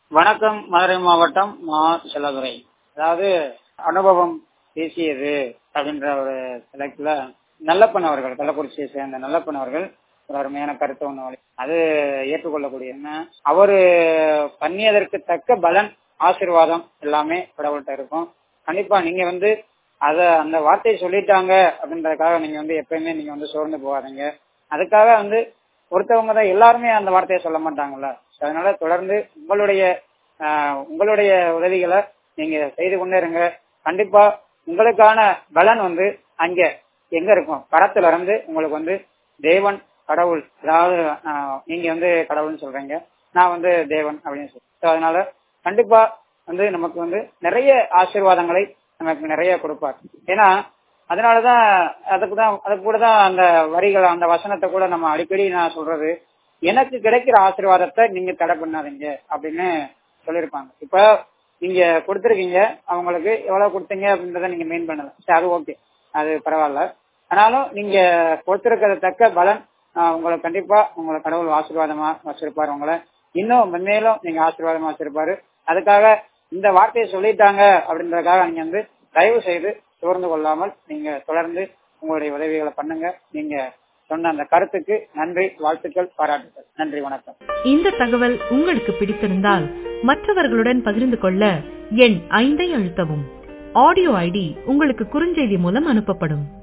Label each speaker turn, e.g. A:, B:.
A: வணக்கம் மதுரை மாவட்டம் மா செல்லதுரை அதாவது அனுபவம் பேசியது அப்படின்ற ஒரு தலைப்புல நல்லப்பன் அவர்கள் கள்ளக்குறிச்சியை சேர்ந்த நல்லப்பன் அவர்கள் ஒரு அருமையான கருத்தை ஒண்ணு அது ஏற்றுக்கொள்ளக்கூடிய என்ன அவரு பண்ணியதற்கு தக்க பலன் ஆசிர்வாதம் எல்லாமே கடவுள்கிட்ட இருக்கும் கண்டிப்பா நீங்க வந்து அத அந்த வார்த்தையை சொல்லிட்டாங்க அப்படின்றதுக்காக நீங்க வந்து எப்பயுமே நீங்க வந்து சோர்ந்து போகாதீங்க அதுக்காக வந்து ஒருத்தவங்க தான் எல்லாருமே அந்த வார்த்தையை சொல்ல மாட்டாங்கல்ல அதனால தொடர்ந்து உங்களுடைய உங்களுடைய உதவிகளை நீங்க செய்து கொண்டே இருங்க கண்டிப்பா உங்களுக்கான பலன் வந்து அங்க எங்க இருக்கும் படத்துல இருந்து உங்களுக்கு வந்து தேவன் கடவுள் அதாவது நீங்க வந்து கடவுள்னு சொல்றீங்க நான் வந்து தேவன் அப்படின்னு சொல்றேன் அதனால கண்டிப்பா வந்து நமக்கு வந்து நிறைய ஆசீர்வாதங்களை நமக்கு நிறைய கொடுப்பார் ஏன்னா அதனாலதான் அதுக்கு தான் அது கூட தான் அந்த வரிகள் அந்த வசனத்தை கூட நம்ம அடிக்கடி நான் சொல்றது எனக்கு கிடைக்கிற ஆசீர்வாதத்தை நீங்க தடை பண்ணாதீங்க அப்படின்னு சொல்லியிருப்பாங்க இப்ப நீங்க கொடுத்துருக்கீங்க அவங்களுக்கு எவ்வளவு கொடுத்தீங்க அப்படின்றத நீங்க மெயின் பண்ணல சரி அது ஓகே அது பரவாயில்ல ஆனாலும் நீங்க கொடுத்திருக்கிற தக்க பலன் உங்களை கண்டிப்பா உங்களை கடவுள் ஆசீர்வாதமா வச்சிருப்பாரு உங்களை இன்னும் மென்மேலும் நீங்க ஆசீர்வாதமா வச்சிருப்பாரு அதுக்காக இந்த வார்த்தையை சொல்லிட்டாங்க அப்படின்றதுக்காக நீங்க வந்து தயவு செய்து சோர்ந்து கொள்ளாமல் நீங்க தொடர்ந்து உங்களுடைய உதவிகளை பண்ணுங்க நீங்க சொன்ன அந்த கருத்துக்கு நன்றி வாழ்த்துக்கள் பாராட்டுகள் நன்றி வணக்கம்
B: இந்த தகவல் உங்களுக்கு பிடித்திருந்தால் மற்றவர்களுடன் பகிர்ந்து கொள்ள எண் ஐந்தை அழுத்தவும் ஆடியோ ஐடி உங்களுக்கு குறுஞ்செய்தி மூலம் அனுப்பப்படும்